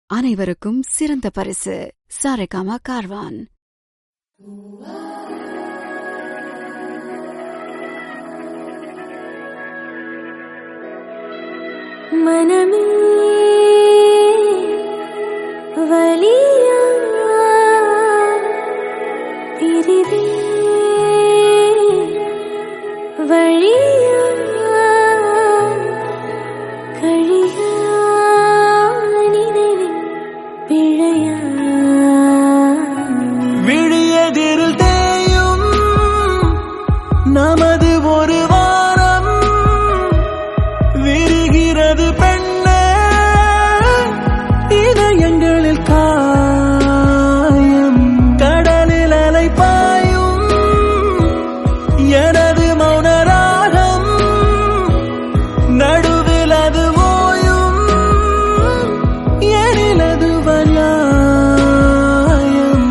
அனைவருக்கும் சிறந்த பரிசு சாரேகாமா கார்வான் மனமே வலியா பிரிவே வழியா கழியா நினைவின் பிழையா விழியதிரில் தேயும் நமது ஒரு வாரம் விரிகிறது பெண்ணே இதயங்களில் காயம் கடலில் அலை பாயும் எனது மௌன ராகம் நடுவில் அது ஓயும் எனிலது வலாயம்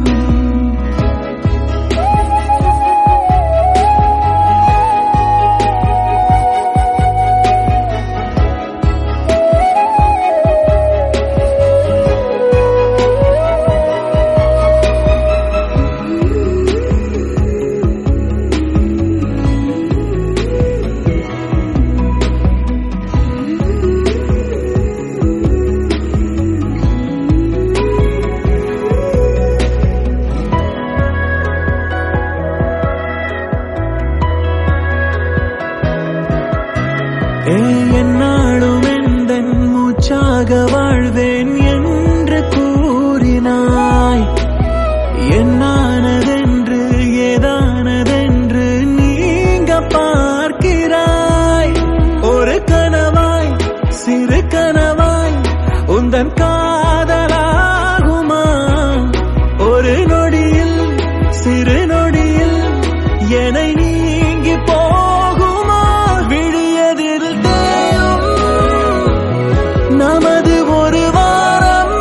ஏய், எந்நாளும் எந்தன் மூச்சாக வாழ்வேன் என்று கூறினாய் என்னானதென்று ஏதானதென்று நீங்க பார்க்கிறாய் ஒரு கனவாய் சிறு கனவாய் உந்தன் காதலாகுமா ஒரு நொடியில் சிறு நொடியில் என்னை நீங்கி போகுமா விழியதில் தேயும் நமது ஒரு வாரம்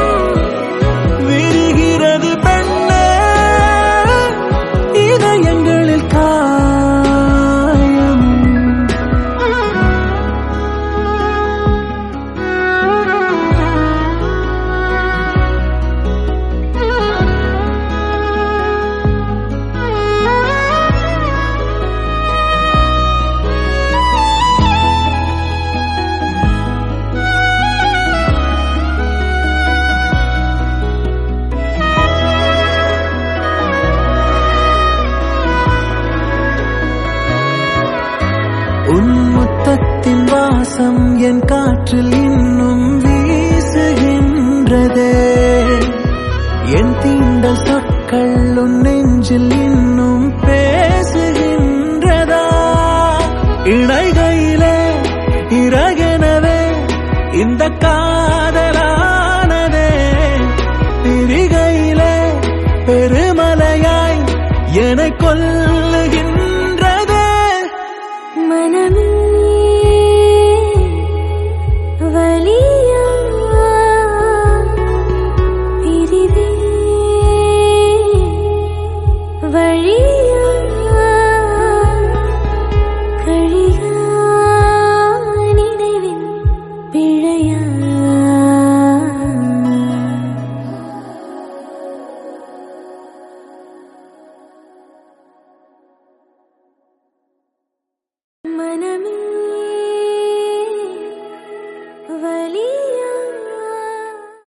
விரிகிறது பெண்ணே இதயங்களில் காயம் உன் முத்தத்தின் வாசம் என் காற்றில் இன்னும் வீசுகின்றதே என் தீண்ட சொற்கள் உன் நெஞ்சில்